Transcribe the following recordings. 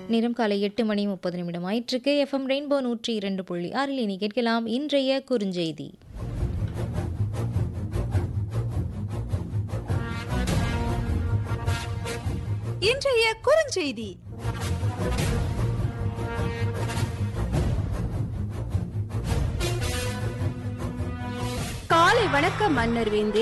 நேரம் காலை எட்டு மணி முப்பது நிமிடம் ஆயிற்றுக்கு எஃப்எம் ரெயின்போ நூற்றி இரண்டு புள்ளி ஆறில் இனி கேட்கலாம் இன்றைய குறுஞ்செய்தி இன்றைய குறுஞ்செய்தி காலை வணக்கம் மன்னர் வேந்தே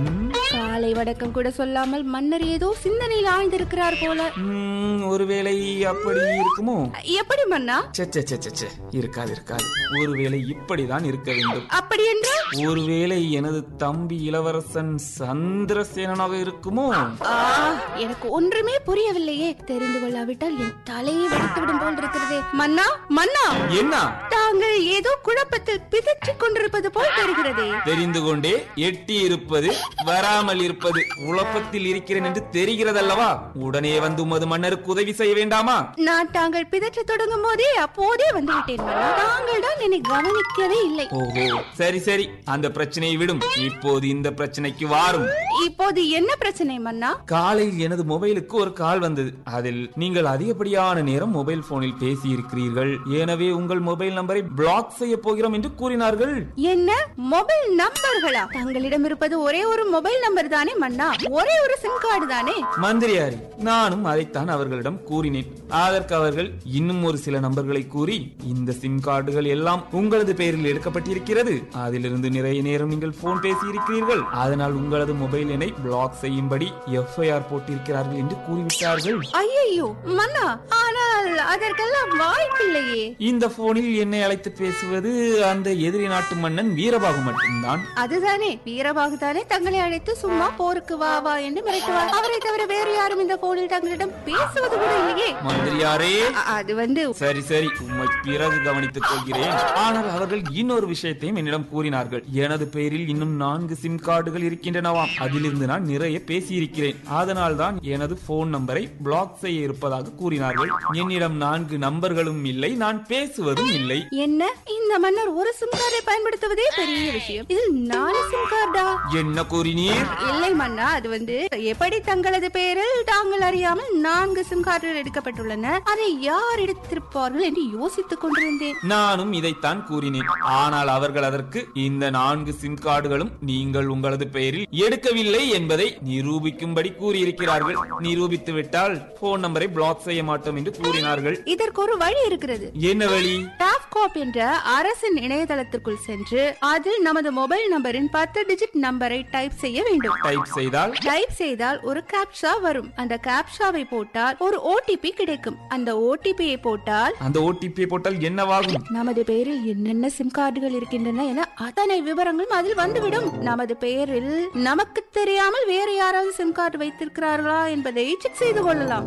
காலை வணக்கம் கூட சொல்லாமல் மன்னர் ஏதோ சிந்தனையில் ஆழ்ந்திருக்கிறார் போல ம், ஒருவேளை அப்படி இருக்குமோ எப்படி மன்னா ச்சே, ச்சே, ச்சே, ச்சே, ச்சே. இருக்காது இருக்காது ஒருவேளை இப்படிதான் இருக்க வேண்டும் அப்படி என்றால் ஒருவேளை எனது தம்பி இளவரசன் சந்திரசேனனாக இருக்குமோ ஆ, எனக்கு ஒன்றுமே புரியவில்லையே தெரிந்து கொள்ளாவிட்டால் என் தலையை வெடித்து விடும் போல் இருக்கிறதே மன்னா மன்னா என்ன தாங்கள் ஏதோ குழப்பத்தில் பிதற்றிக் கொண்டிருப்பது போல் தெரிகிறதே தெரிந்து கொண்டே எட்டி இருப்பது வராமல் இருப்பது குழப்பத்தில் இருக்கிறேன் என்று தெரிகிறதல்லவா உடனே வந்து உமது மன்னருக்கு உதவி செய்ய வேண்டாமா நான் தாங்கள் பிதற்ற தொடங்கும் போதே அப்போதே வந்து விட்டேன் மன்னா தாங்கள் தான் என்னை கவனிக்கவே இல்லை ஓஹோ சரி சரி அந்த பிரச்சனையை விடும் இப்போது இந்த பிரச்சனைக்கு வாரும் இப்போது என்ன பிரச்சனை மன்னா காலையில் எனது மொபைலுக்கு ஒரு கால் வந்தது அதில் நீங்கள் அதிகப்படியான நேரம் மொபைல் போனில் பேசி இருக்கிறீர்கள் எனவே உங்கள் மொபைல் நம்பரை பிளாக் செய்ய போகிறோம் என்று கூறினார்கள் என்ன மொபைல் நம்பர்களா தங்களிடம் இருப்பது ஒரே ஒரு மொபைல் நம்பர் தானே மன்னா ஒரே ஒரு சிம் கார்டு தானே மந்திரியாரி நானும் அதைத்தான் அவர்களிடம் கூறினேன் அதற்கு அவர்கள் இன்னும் ஒரு சில நம்பர்களை கூறி இந்த சிம் கார்டுகள் எல்லாம் உங்களது பெயரில் எடுக்கப்பட்டிருக்கிறது அதிலிருந்து நிறைய நேரம் நீங்கள் போன் பேசி இருக்கிறீர்கள் அதனால் உங்களது மொபைல் எண்ணை பிளாக் செய்யும்படி எஃப்ஐஆர் போட்டிருக்கிறார்கள் என்று கூறிவிட்டார்கள் ஐயோ மன்னா ஆனால் அதற்கெல்லாம் வாய்ப்பில்லையே இந்த போனில் என்னை அழைத்து பேசுவது அந்த எதிரி நாட்டு மன்னன் வீரபாகு மட்டும்தான் அதுதானே வீரபாகு தானே தங்களை அழைத்து சும்மா போருக்கு வா வா என்று மிரட்டுவார் அவரை தவிர வேறு யாரும் இந்த போனில் தங்களிடம் பேசுவது கூட இல்லையே மந்திரியாரே அ- அது வந்து சரி சரி உம்மை பிறகு கவனித்துக் கொள்கிறேன் ஆனால் அவர்கள் இன்னொரு விஷயத்தையும் என்னிடம் கூறினார்கள் எனது பெயரில் இன்னும் நான்கு சிம் கார்டுகள் இருக்கின்றனவாம் அதிலிருந்து நான் நிறைய பேசியிருக்கிறேன் அதனால் தான் எனது போன் நம்பரை பிளாக் செய்ய இருப்பதாக கூறினார்கள் என்னிடம் நான்கு நம்பர்களும் இல்லை நான் பேசுவதும் இல்லை என்ன இந்த மன்னர் ஒரு சிம் கார்டை பயன்படுத்துவதே பெரிய விஷயம் இதில் நாலு சிம் கார்டா என்ன கூறினீர் இல்லை மன்னா அது வந்து எப்படி தங்களது பெயரில் தாங்கள் அறியாமல் நான்கு சிம் கார்டுகள் எடுக்கப்பட்டுள்ளன அதை யார் எடுத்திருப்பார்கள் என்று யோசித்துக் கொண்டிருந்தேன் நானும் இதைத்தான் கூறினேன் ஆனால் அவர்கள் அதற்கு இந்த நான்கு சிம் கார்டுகளும் நீங்கள் உங்களது பெயரில் எடுக்கவில்லை என்பதை நிரூபிக்கும்படி கூறியிருக்கிறார்கள் நிரூபித்து விட்டால் போன் நம்பரை பிளாக் செய்ய மாட்டோம் என்று கூறினார்கள் இதற்கு ஒரு வழி இருக்கிறது என்ன வழி டாப்காப் என்ற அரசின் இணையதளத்திற்குள் சென்று அதில் நமது மொபைல் நம்பரின் பத்து டிஜிட் நம்பரை டைப் செய்ய வேண்டும் டைப் செய்தால் டைப் செய்தால் ஒரு கேப்ஷா வரும் அந்த கேப்ஷாவை போட்டால் ஒரு ஓடிபி கிடைக்கும் அந்த ஓடிபியை போட்டால் அந்த ஓடிபி போட்டால் என்னவாகும் நமது பெயரில் என்னென்ன சிம் கார்டுகள் இருக்கின்றன என அத்தனை விவரங்களும் அதில் வந்துவிடும் நமது பெயரில் நமக்கு தெரியாமல் வேறு யாராவது சிம் கார்டு வைத்திருக்கிறார்களா என்பதை செக் செய்து கொள்ளலாம்